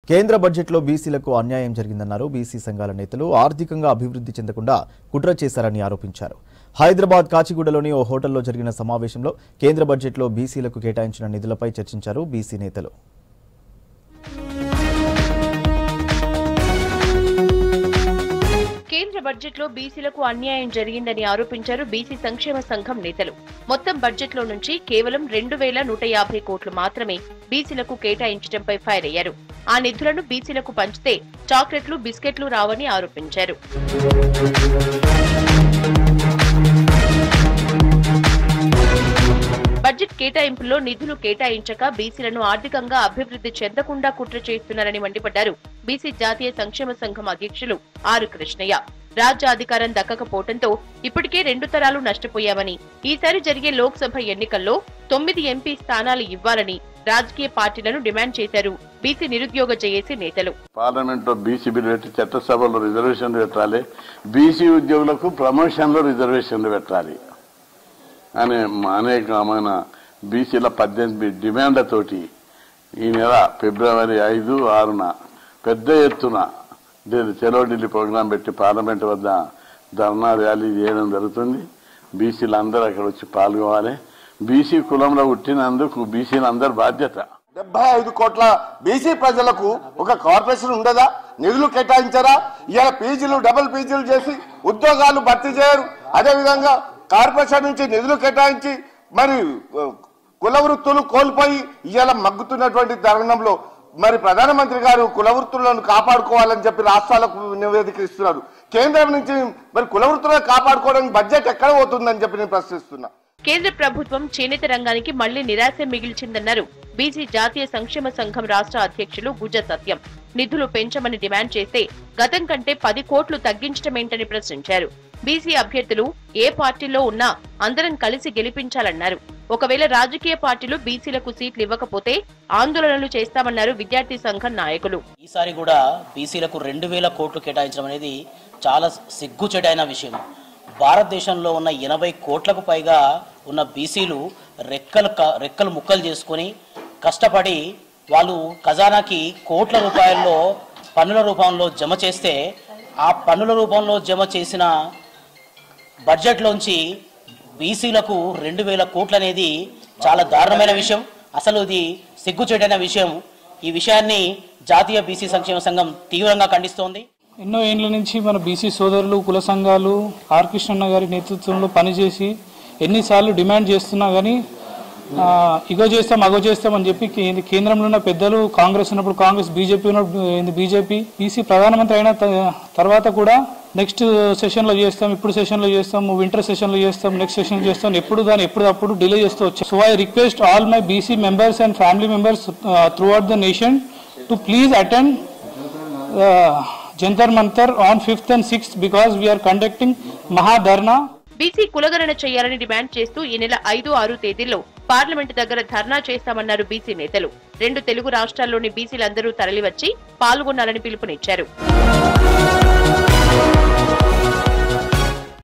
కేంద్ర బడ్జెట్లో బీసీలకు అన్యాయం జరిగిందన్నారు బీసీ సంఘాల నేతలు ఆర్థికంగా అభివృద్ధి చెందకుండా కుట్ర చేశారని ఆరోపించారు హైదరాబాద్ కాచిగూడలోని ఓ హోటల్లో జరిగిన సమావేశంలో కేంద్ర బడ్జెట్లో బీసీలకు కేటాయించిన నిధులపై చర్చించారు బీసీ నేతలు కేంద్ర బడ్జెట్లో బీసీలకు అన్యాయం జరిగిందని ఆరోపించారు బీసీ సంక్షేమ సంఘం నేతలు మొత్తం బడ్జెట్లో నుంచి కేవలం రెండు వేల నూట యాభై కోట్లు మాత్రమే బీసీలకు కేటాయించడంపై ఫైర్ అయ్యారు ఆ నిధులను బీసీలకు పంచితే చాక్లెట్లు బిస్కెట్లు రావని ఆరోపించారు బడ్జెట్ కేటాయింపుల్లో నిధులు కేటాయించక బీసీలను ఆర్థికంగా అభివృద్ధి చెందకుండా కుట్ర చేస్తున్నారని మండిపడ్డారు బీసీ జాతీయ సంక్షేమ సంఘం అధ్యక్షులు ఆర్ కృష్ణయ్య రాజ్య అధికారం దక్కకపోవడంతో ఇప్పటికే రెండు తరాలు నష్టపోయామని ఈసారి జరిగే లోక్సభ ఎన్నికల్లో తొమ్మిది ఎంపీ స్థానాలు ఇవ్వాలని రాజకీయ పార్టీలను డిమాండ్ చేశారు బీసీ నిరుద్యోగ జేఏసీ నేతలు పార్లమెంట్లో బీసీ బిల్ పెట్టి చట్టసభలో రిజర్వేషన్లు పెట్టాలి బీసీ ఉద్యోగులకు ప్రమోషన్లో రిజర్వేషన్లు పెట్టాలి అనే అనేకమైన బీసీల పద్దెనిమిది డిమాండ్లతోటి ఈ నెల ఫిబ్రవరి ఐదు ఆరున పెద్ద ఎత్తున ఢిల్లీ చెలో ఢిల్లీ ప్రోగ్రాం పెట్టి పార్లమెంట్ వద్ద ధర్నా ర్యాలీ చేయడం జరుగుతుంది బీసీలు అందరూ అక్కడ వచ్చి పాల్గొవాలి బీసీ కులంలో పుట్టినందుకు బీసీలు అందరి బాధ్యత డెబ్బై ఐదు కోట్ల బీసీ ప్రజలకు ఒక కార్పొరేషన్ ఉండదా నిధులు కేటాయించరా ఇవాళ పీజీలు డబుల్ పీజీలు చేసి ఉద్యోగాలు భర్తీ చేయరు అదేవిధంగా కార్పొరేషన్ నుంచి నిధులు కేటాయించి మరి ఆ, కుల వృత్తులు కోల్పోయి ఇవాళ మగ్గుతున్నటువంటి తరుణంలో మరి ప్రధానమంత్రి గారు కుల వృత్తులను కాపాడుకోవాలని చెప్పి రాష్ట్రాలకు నివేదిక ఇస్తున్నారు కేంద్రం నుంచి మరి కుల వృత్తులను కాపాడుకోవడానికి బడ్జెట్ ఎక్కడ పోతుందని చెప్పి నేను ప్రశ్నిస్తున్నా కేంద్ర ప్రభుత్వం చేనేత రంగానికి మళ్లీ నిరాశ మిగిల్చిందన్నారు బీసీ జాతీయ సంక్షేమ సంఘం రాష్ట్ర అధ్యక్షులు గుజ్జ సత్యం నిధులు పెంచమని డిమాండ్ చేస్తే గతం కంటే పది కోట్లు తగ్గించడమేంటని ప్రశ్నించారు బీసీ అభ్యర్థులు ఏ పార్టీలో ఉన్నా అందరం కలిసి గెలిపించాలన్నారు ఒకవేళ రాజకీయ పార్టీలు బీసీలకు సీట్లు ఇవ్వకపోతే ఆందోళనలు చేస్తామన్నారు విద్యార్థి సంఘం నాయకులు ఈసారి కూడా బీసీలకు రెండు వేల కోట్లు కేటాయించడం అనేది చాలా సిగ్గుచెడైన విషయం భారతదేశంలో ఉన్న ఎనభై కోట్లకు పైగా ఉన్న బీసీలు రెక్కలు క- రెక్కలు ముక్కలు చేసుకొని కష్టపడి వాళ్ళు ఖజానాకి కోట్ల రూపాయల్లో పన్నుల రూపంలో జమ చేస్తే ఆ పన్నుల రూపంలో జమ చేసిన బడ్జెట్లోంచి బీసీలకు రెండు వేల కోట్లు అనేది చాలా దారుణమైన విషయం అసలు ఇది సిగ్గుచేటైన విషయం ఈ విషయాన్ని జాతీయ బీసీ సంక్షేమ సంఘం తీవ్రంగా ఖండిస్తోంది ఎన్నో ఏండ్ల నుంచి మన బీసీ సోదరులు కుల సంఘాలు ఆర్ కృష్ణన్న గారి నేతృత్వంలో పనిచేసి ఎన్నిసార్లు డిమాండ్ చేస్తున్నా కానీ ఆ, ఇగో చేస్తాం అగో చేస్తాం అని చెప్పి కే- కేంద్రంలో ఉన్న పెద్దలు కాంగ్రెస్ ఉన్నప్పుడు కాంగ్రెస్ బీజేపీ ఉన్నప్పుడు బీజేపీ బీసీ ప్రధానమంత్రి అయిన త- తర్వాత కూడా నెక్స్ట్ సెషన్లో చేస్తాం ఇప్పుడు సెషన్లో చేస్తాం వింటర్ సెషన్లో చేస్తాం నెక్స్ట్ సెషన్ చేస్తాం ఎప్పుడు దాన్ని ఎప్పుడు అప్పుడు డిలే చేస్తూ వచ్చాం so I request all my BC members and family members throughout the nation to please attend Jantar Mantar on fifth and sixth because we're conducting mahadharna BC కులగణన చేయాలని డిమాండ్ చేస్తూ ఈ నెల ఐదు ఆరు తేదీల్లో పార్లమెంట్ దగ్గర ధర్నా చేస్తామన్నారు బీసీ నేతలు రెండు తెలుగు రాష్ట్రాల్లోని బీసీలందరూ తరలివచ్చి పాల్గొనాలని పిలుపునిచ్చారు